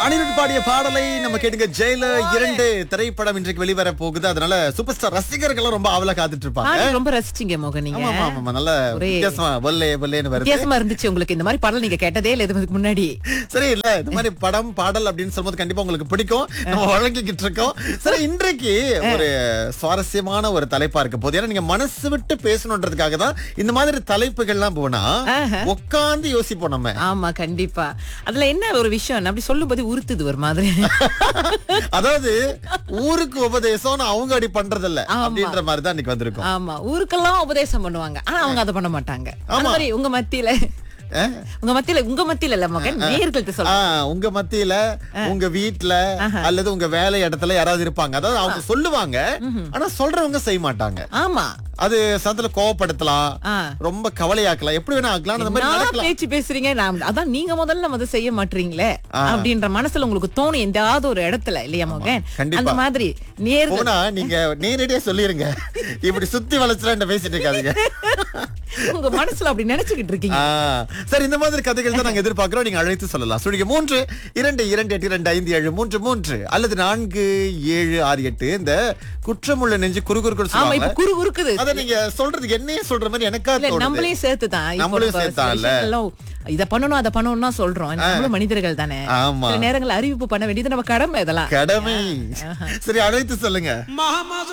அனிருத் பாடிய பாடலை நம்ம கேட்டுங்க ஜெயில இரண்டு திரைப்படம் இன்றைக்கு வெளிவர போகுது அதனால சூப்பர் ஸ்டார் ரசிகர்கள் ரொம்ப ஆவலா காத்துட்டு இருப்பாங்க பாடல் ரொம்ப ரசிச்சீங்க மோகன் நீங்க ஆமா ஆமா, ஆமா நல்ல ஒரே- வித்தியாசமா வல்லே வல்லேன்னு வருது வித்தியாசமா இருந்துச்சு உங்களுக்கு இந்த மாதிரி பாடல் நீங்க கேட்டதே இல்ல இதுக்கு முன்னாடி சரி இல்ல இந்த மாதிரி படம் பாடல் அப்படின்னு சொல்லும்போது கண்டிப்பா உங்களுக்கு பிடிக்கும் நம்ம வழங்கிக்கிட்டு இருக்கோம் சரி இன்றைக்கு ஒரு சுவாரஸ்யமான ஒரு தலைப்பா இருக்க போது ஏன்னா நீங்க மனசு விட்டு பேசணுன்றதுக்காக தான் இந்த மாதிரி தலைப்புகள்லாம் போனா ஆஹா. உட்கார்ந்து யோசிப்போம் நம்ம ஆமா கண்டிப்பா அதுல என்ன ஒரு விஷயம் அப்படி சொல்லும்போது உறுத்துது ஒரு மாதிரி அதாவது ஊருக்கு உபதேசம் அவங்க அப்படி பண்றது இல்ல ஆமா. அப்படின்ற மாதிரி தான் இன்னைக்கு வந்திருக்கோம் ஆமா ஊருக்கெல்லாம் உபதேசம் பண்ணுவாங்க ஆனா அவங்க அதை பண்ண மாட்டாங்க அந்த மாதிரி உங்க மத்தியில அஹ்? உங்க மத்தியில உங்க மத்தியில இல்ல மகன் நேர்கள்ட்ட சொல்ல ஆ, உங்க மத்தியில உங்க வீட்ல அல்லது உங்க வேலை இடத்துல யாராவது இருப்பாங்க அதாவது அவங்க சொல்லுவாங்க ஆனா சொல்றவங்க செய்ய மாட்டாங்க ஆமா அது சந்தல கோவப்படுத்தலாம் ஆ. ரொம்ப கவலையாக்கலாம் எப்படி வேணா ஆக்கலாம் அந்த மாதிரி நான் நடக்கலாம் பேச்சு பேசுறீங்க நான் அதான் நீங்க முதல்ல அதை செய்ய மாட்டீங்களே அப்படின்ற மனசுல உங்களுக்கு தோணும் எந்தாவது ஒரு இடத்துல இல்லையா மகன் கண்டிப்பா. அந்த மாதிரி நேர்கள் போனா நீங்க நேரடியா சொல்லிருங்க இப்படி சுத்தி வளைச்சுலாம் என்ன பேசிட்டு இருக்காதீங்க உங்க மனசுல அப்படி நினைச்சுக்கிட்டு இருக்கீங்க ஆ, சரி இந்த மாதிரி கதைகள் தான் நாங்க எதிர்பார்க்கிறோம் நீங்க அழைத்து சொல்லலாம் சொல்லுங்க மூன்று இரண்டு இரண்டு எட்டு இரண்டு ஐந்து ஏழு மூன்று மூன்று அல்லது நான்கு ஏழு ஆறு எட்டு இந்த குற்றமுள்ள நெஞ்சு குறுகுறுக்குன்னு ஆமா சொல்லுவாங்க இப்ப குறு குறுக்குது அத நீங்க சொல்றதுக்கு என்னையே சொல்ற மாதிரி எனக்கா இல்ல தோணுது நம்மளையும் சேர்த்துதான் இப்போ நம்மளையும் நம்ம சேர்த்தான்ல. சில விஷயங்கள்லாம் இத பண்ணணும் அதை பண்ணணும்னா சொல்றோம் நம்மளும் மனிதர்கள் தானே ஆமா. சில நேரங்கள் அறிவிப்பு பண்ண வேண்டியது நம்ம கடமை இதெல்லாம் கடமை சரி அழைத்து சொல்லுங்க